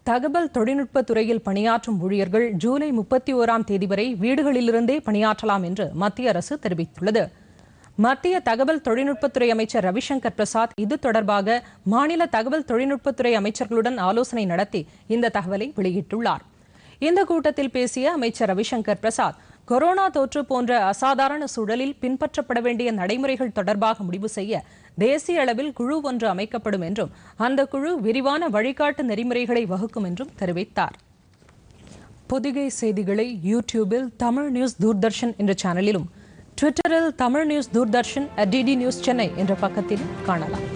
தகவல் தொழில்நுட்ப துறையில் பணியாற்றும் ஊழியர்கள் ஜூலை முப்பத்தி ஓராம் தேதி வரை வீடுகளிலிருந்தே பணியாற்றலாம் என்று மத்திய அரசு தெரிவித்துள்ளது மத்திய தகவல் தொழில்நுட்பத்துறை அமைச்சர் ரவிசங்கர் பிரசாத் இது தொடர்பாக மாநில தகவல் தொழில்நுட்பத்துறை அமைச்சர்களுடன் ஆலோசனை நடத்தி இந்த தகவலை வெளியிட்டுள்ளார் இந்த கூட்டத்தில் பேசிய அமைச்சர் ரவிசங்கர் பிரசாத் கொரோனா தொற்று போன்ற அசாதாரண சூழலில் பின்பற்றப்பட வேண்டிய நடைமுறைகள் தொடர்பாக முடிவு செய்ய தேசிய அளவில் குழு ஒன்று அமைக்கப்படும் என்றும் அந்த குழு விரிவான வழிகாட்டு நெறிமுறைகளை வகுக்கும் என்றும் தெரிவித்தார் பொதிகை செய்திகளை யூடியூபில் தமிழ் நியூஸ் தூர்தர்ஷன் என்ற சேனலிலும் ட்விட்டரில் Tamil news Doordarshan DD news Chennai என்ற பக்கத்திலும் காணலாம்